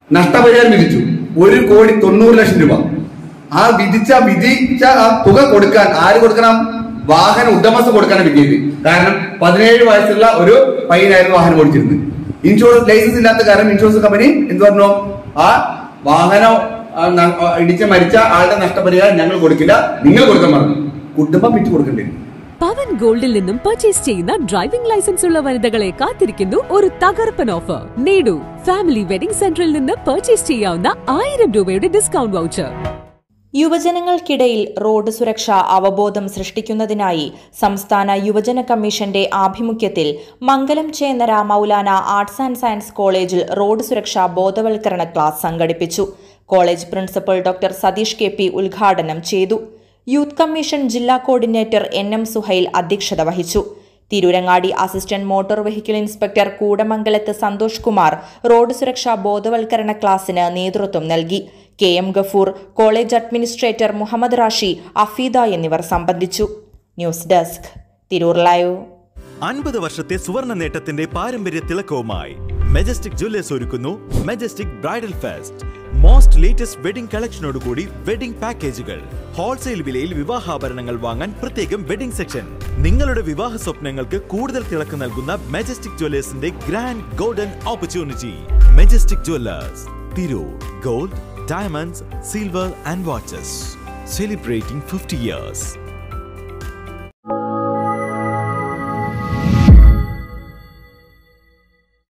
നഷ്ടപരിഹാരം വിധിച്ചു ഒരു കോടി തൊണ്ണൂറ് ലക്ഷം രൂപ ആ വിധിച്ച വിധിച്ച ആ തുക കൊടുക്കാൻ ആര് കൊടുക്കണം വാഹന ഉടമസ്ഥ കൊടുക്കാനാണ് വിധിയത് കാരണം പതിനേഴ് വയസ്സുള്ള ഒരു പയ്യനായിരുന്നു വാഹനം ഓടിച്ചിരുന്നത് ഇൻഷുറൻസ് ലൈസൻസ് ഇല്ലാത്ത കാരണം ഇൻഷുറൻസ് കമ്പനി എന്ത് പറഞ്ഞു ആ വാഹനം ആ, ന- ആ, ഇടിച്ച് മരിച്ച ആളുടെ നഷ്ടപരിഹാരം ഞങ്ങൾ കൊടുക്കില്ല നിങ്ങൾ കൊടുക്കാൻ പറഞ്ഞു കുടുംബം വിറ്റ് കൊടുക്കേണ്ടി വരും പവൻ ഗോൾഡിൽ നിന്നും പർച്ചേസ് ചെയ്യുന്ന ഡ്രൈവിംഗ് ലൈസൻസ് ഉള്ള വനിതകളെ കാത്തിരിക്കുന്നു ഒരു തകർപ്പൻ ഓഫർ നേടൂ ഫാമിലി വെഡിംഗ് സെന്ററിൽ നിന്ന് പർച്ചേസ് ചെയ്യാവുന്ന ആയിരം രൂപയുടെ ഡിസ്കൗണ്ട് വൗച്ചർ യുവജനങ്ങൾക്കിടയിൽ റോഡ് സുരക്ഷ അവബോധം സൃഷ്ടിക്കുന്നതിനായി സംസ്ഥാന യുവജന കമ്മീഷന്റെ ആഭിമുഖ്യത്തിൽ Mangalam Chennara Moulana arts and science കോളേജിൽ റോഡ് സുരക്ഷാ ബോധവൽക്കരണ ക്ലാസ് സംഘടിപ്പിച്ചു college principal doctor Satheesh K P ഉദ്ഘാടനം ചെയ്തു യൂത്ത് കമ്മീഷൻ ജില്ലാ കോർഡിനേറ്റർ എൻ എം സുഹൈൽ അധ്യക്ഷത വഹിച്ചു Tirurangadi assistant motor vehicle inspector കൂടമംഗലത്ത് സന്തോഷ് കുമാർ റോഡ് സുരക്ഷാ ബോധവൽക്കരണ ക്ലാസിന് നേതൃത്വം നൽകി K M Gafoor college administrator Muhammad Rashi Afeeda എന്നിവർ സംബന്ധിച്ചു ന്യൂസ് ഡെസ്ക് തിരൂർ ലൈവ് അൻപത് വർഷത്തെ സുവർണ നേട്ടത്തിന്റെ പാരമ്പര്യ തിളക്കവുമായി മെജസ്റ്റിക് ജ്വല്ലേഴ്സ് ഒരുക്കുന്നു Majestic bridal fest most latest wedding കളക്ഷനോടുകൂടി വെഡിംഗ് പാക്കേജുകൾ ഹോൾസെയിൽ വിലയിൽ വിവാഹാഭരണങ്ങൾ വാങ്ങാൻ പ്രത്യേകം വെഡിംഗ് സെക്ഷൻ നിങ്ങളുടെ വിവാഹ സ്വപ്നങ്ങൾക്ക് കൂടുതൽ തിളക്കം നൽകുന്ന മെജസ്റ്റിക് ജ്വല്ലേഴ്സിന്റെ grand golden opportunity Majestic jewellers Tirur gold diamonds silver and watches celebrating fifty years